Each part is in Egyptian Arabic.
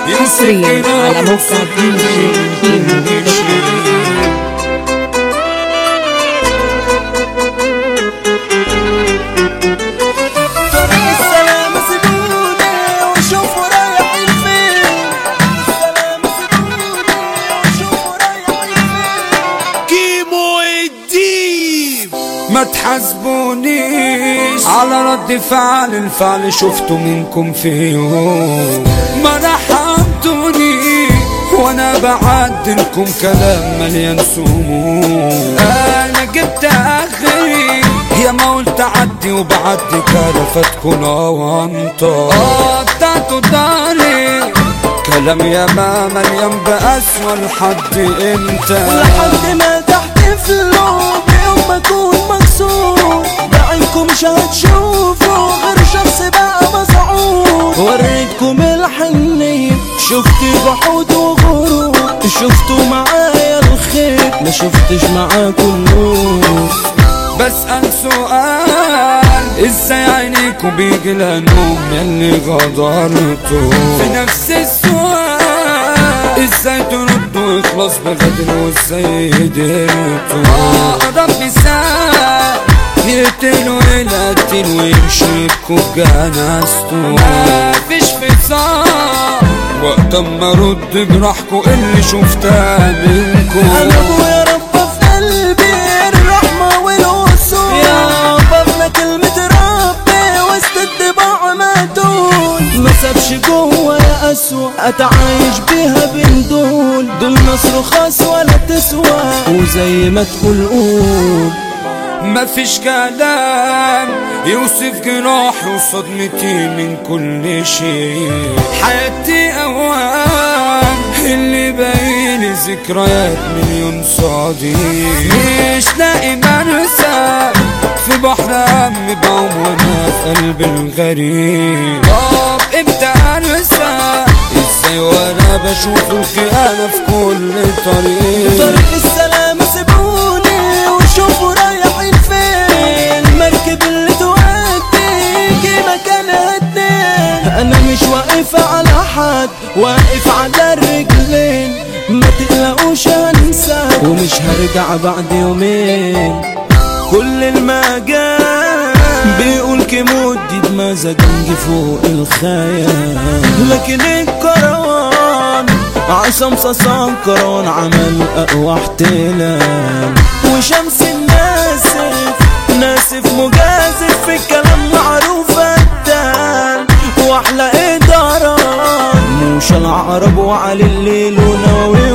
حصريا على موقع دي جي طريق السلامة سيبوني وشوفوا رايحين فين السلامة سيبوني وشوفوا رايحين فين كيمو الديب ما تحاسبونيش على رد فعل الفعل شفته منكم في يوم ما رحمتوني وانا بعدلكم كلام مليان سموم انا جبت اخري يا ما قلت عدي وبعدي كرفتكم اونطه قطعتوا داري كلام يا ما مليان بأسوأ لحد امتى لحد ما تحتفلوا بيوم ما اكون مكسور بعينكم مش هتشوفوا غير شخص بقى مسعود وريتكم الحنية شفت جحود وغرور شفتوا معايا الخير ما شفتش معاكم نور بسأل سؤال ازاي عينيكوا بيجي لنوم ياللي غدرتوا في نفس السؤال ازاي تردوا يخلص بغدر وازاي قدرتوا اقرب مثال يقتلوا القتيل ويمشي يبكوا بجنازته مفيش فصال وقت اما ارد جراحكوا اللي شفتها منكم انا ابويا ربى في قلبي الرحمة والوصول يا بابنا كلمة ربي وسط الطباع ما دول ما سابش جوه يا اسوأ اتعايش بيها بين دول دول ناس رخاص ولا تسوى وزي ما تقول قول مفيش كلام يوصف جراحي وصدمتي من كل شيء حياتي اوهام اللي باين ذكريات مليون صديق مش لاقي مرسى في بحر هم بعوم وانا في قلب الغريب طب امتى انسى ازاي وانا بشوف الخيانة في كل طريق طريق السلامة سيبوني وشوفوا رايحين فين المركب اللي تودي جي مكانها اتنين انا مش واقف على حد واقف على الرجلين ما تقلقوش هنسى ومش هرجع بعد يومين كل المجال بيقول كيمو جديد مزاجنجي فوق الخيال لكن الكروان عصام صاصان كرون عمل اقوى احتلال وشمس الناسف ناسف مجازف في الكلام معروف الدال واحلى ادارات موشى العرب وعلي الليل وناوي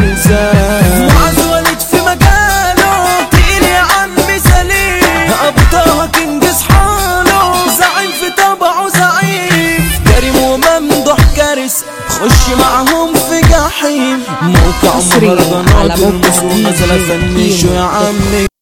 وزلزال معاذ وليد في مجاله تقيل يا عم سليم ابو طه كنجز حاله زعيم في طبعه زعيم كريم وممدوح كارث خش معاهم في جحيم موقع حصرياً على مهرجانات موقع المصر دي نزل جي فنشوا يا عمي